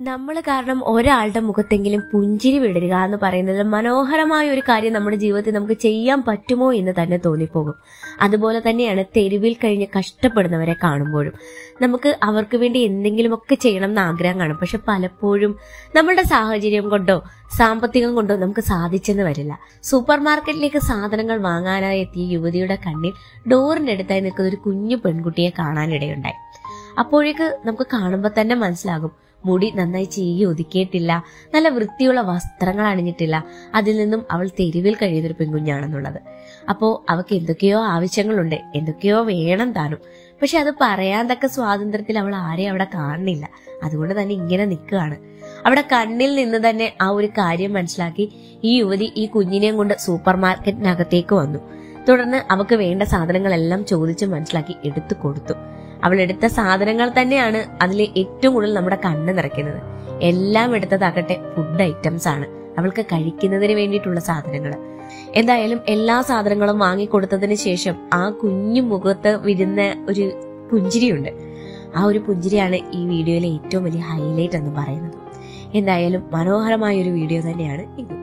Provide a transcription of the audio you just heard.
നമ്മൾ കാരണം ഒരാളുടെ മുഖത്തെങ്കിലും പുഞ്ചിരി വിടരുക എന്ന് പറയുന്നത് മനോഹരമായ ഒരു കാര്യം നമ്മുടെ ജീവിതത്തിൽ നമുക്ക് ചെയ്യാൻ പറ്റുമോ എന്ന് തന്നെ തോന്നിപ്പോകും അതുപോലെ തന്നെയാണ് തെരുവിൽ കഴിഞ്ഞ് കഷ്ടപ്പെടുന്നവരെ കാണുമ്പോഴും നമുക്ക് അവർക്ക് വേണ്ടി എന്തെങ്കിലുമൊക്കെ ചെയ്യണം എന്ന് ആഗ്രഹം കാണും പക്ഷെ പലപ്പോഴും നമ്മളുടെ സാഹചര്യം കൊണ്ടോ സാമ്പത്തികം കൊണ്ടോ നമുക്ക് സാധിച്ചെന്ന് വരില്ല സൂപ്പർ മാർക്കറ്റിലേക്ക് സാധനങ്ങൾ വാങ്ങാനായി എത്തിയ യുവതിയുടെ കണ്ണിൽ ഡോറിന്റെ അടുത്തായി നിൽക്കുന്ന ഒരു കുഞ്ഞു പെൺകുട്ടിയെ കാണാനിടയുണ്ടായി അപ്പോഴേക്ക് നമുക്ക് കാണുമ്പോൾ തന്നെ മനസ്സിലാകും മുടി നന്നായി ചെയ്യി ഒതുക്കിയിട്ടില്ല നല്ല വൃത്തിയുള്ള വസ്ത്രങ്ങൾ അണിഞ്ഞിട്ടില്ല അതിൽ നിന്നും അവൾ തെരുവിൽ കഴിയുന്നൊരു പെൺകുഞ്ഞാണെന്നുള്ളത് അപ്പോ അവൾക്ക് എന്തൊക്കെയോ ആവശ്യങ്ങളുണ്ട് എന്തൊക്കെയോ വേണം താനും പക്ഷെ അത് പറയാൻ തക്ക സ്വാതന്ത്ര്യത്തിൽ അവൾ ആരെയും അവിടെ കാണുന്നില്ല അതുകൊണ്ട് തന്നെ ഇങ്ങനെ നിൽക്കുകയാണ് അവിടെ കണ്ണിൽ നിന്ന് തന്നെ ആ ഒരു കാര്യം മനസ്സിലാക്കി ഈ യുവതി ഈ കുഞ്ഞിനെയും കൊണ്ട് സൂപ്പർ മാർക്കറ്റിനകത്തേക്ക് വന്നു തുടർന്ന് അവൾക്ക് വേണ്ട സാധനങ്ങളെല്ലാം ചോദിച്ച് മനസ്സിലാക്കി എടുത്തു കൊടുത്തു അവൾ എടുത്ത സാധനങ്ങൾ തന്നെയാണ് അതിൽ ഏറ്റവും കൂടുതൽ നമ്മുടെ കണ്ണ് നിറയ്ക്കുന്നത് എല്ലാം എടുത്തതാകട്ടെ ഫുഡ് ഐറ്റംസ് ആണ് അവൾക്ക് കഴിക്കുന്നതിന് വേണ്ടിയിട്ടുള്ള സാധനങ്ങൾ എന്തായാലും എല്ലാ സാധനങ്ങളും വാങ്ങിക്കൊടുത്തതിന് ശേഷം ആ കുഞ്ഞു മുഖത്ത് വിരുന്ന ഒരു പുഞ്ചിരിയുണ്ട് ആ ഒരു പുഞ്ചിരിയാണ് ഈ വീഡിയോയിലെ ഏറ്റവും വലിയ ഹൈലൈറ്റ് എന്ന് പറയുന്നത് എന്തായാലും മനോഹരമായ ഒരു വീഡിയോ തന്നെയാണ് ഇത്